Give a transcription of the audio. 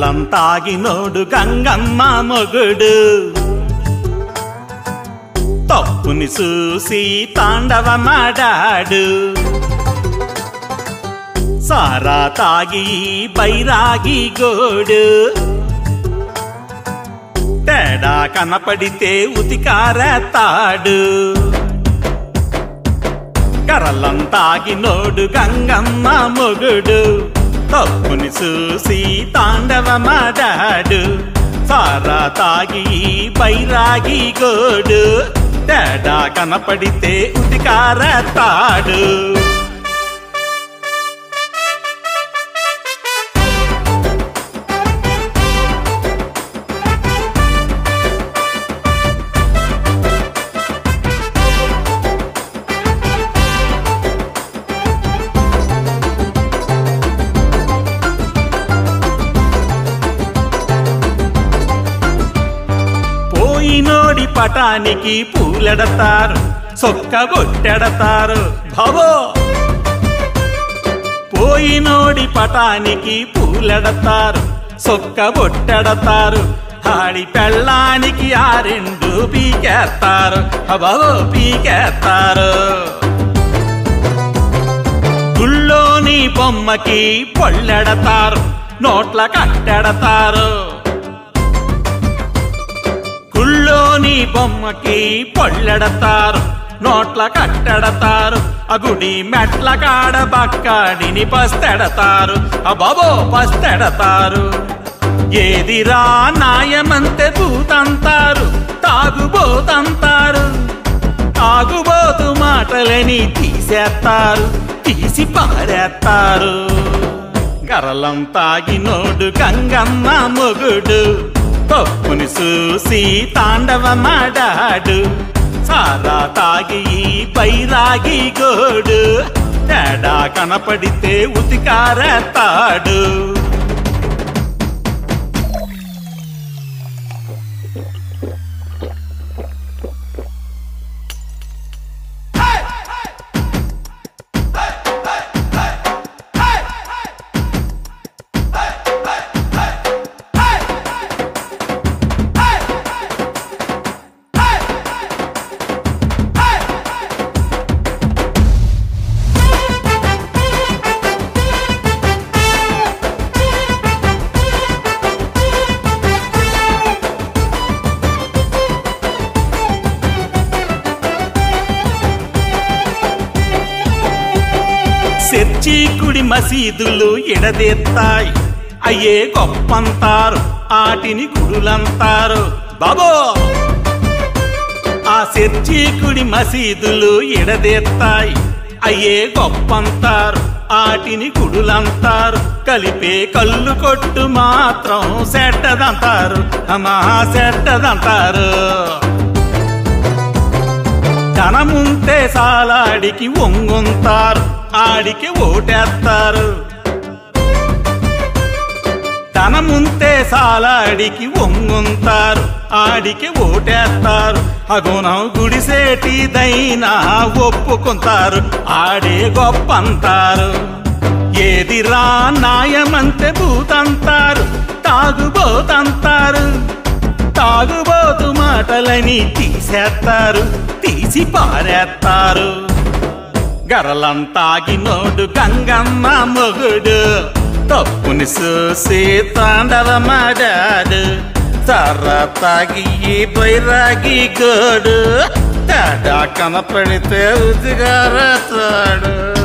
గరలం తాగినోడు గంగమ్మ మొగుడు తప్పుని చూసి తాండవమాడాడు సారా తాగి బైరాగి గోడు తేడా కనపడితే ఉతికారేస్తాడు కరలం తాగినోడు గంగమ్మ మొగుడు తప్పుని చూసి తాండవమాడాడు సారా తాగి బైరాగి గోడు తేడా కనపడితే ఉతికారేస్తాడు పోయినోడి పటానికి పూలెడతారు సొక్క బొట్టెడతారు భవో పోయినోడి పటానికి పూలెడతారు సొక్క బొట్టెడతారు ఆడి పెళ్ళానికి ఆ రెండు పీకేస్తారు అబావో పీకేస్తారు గుళ్ళోని బొమ్మకి పొళ్ళెడతారు నోట్ల కట్టెడతారు గుళ్ళోని బొమ్మకి పొళ్ళెడతారు నోట్ల కట్టెడతారు ఆ గుడి మెట్ల కాడ బక్కాడిని పస్తెడతారు ఆ బాబో పస్తెడతారు ఏదిరా నాయమంతే తూతంతారు తాగుబోతంతారు తాగుబోతు మాటలని తీసేస్తారు తీసి పారేస్తారు గరలం తాగినోడు గంగమ్మ మొగుడు తప్పుని చూసి తాండవమాడాడు సారా తాగి పైరాగి గోడు తేడా కనపడితే ఉతికారేస్తాడు చర్చి కుడి మసీదులు ఎడదెత్తాయి అయ్యే గొప్పంతారు ఆటిని గుడులంతారు బాబో ఆ చర్చి కుడి మసీదులు ఎడదెత్తాయి అయ్యే గొప్పంతారు ఆటిని గుడులంతారు కలిపే కళ్ళు కొట్టు మాత్రం సెట్టదంతారు అమ్మా సెట్టదంతారు ధనముంటే సాలాడికి ఒంగుంతారు ఆడికి ఓటేస్తారు ధనముంటే సాలాడికి ఒంగుంతారు ఆడికి ఓటేస్తారు అగుణం గుడిసేటిదైనా ఒప్పుకుంటారు ఆడే గొప్పంతారు ఏదిరా నాయమంతే భూతంతారు తాగుబోతంతారు తాగుబోతు మాటలని తీసేస్తారు తీసి పారేస్తారు గరలం తాగినోడు గంగమ్మ మొగుడు తప్పుని చూసి తాండవమాడాడు తర్ర తాగి ఈ బైరాగి గోడు తేడా కనపడితే ఉదిగారతాడు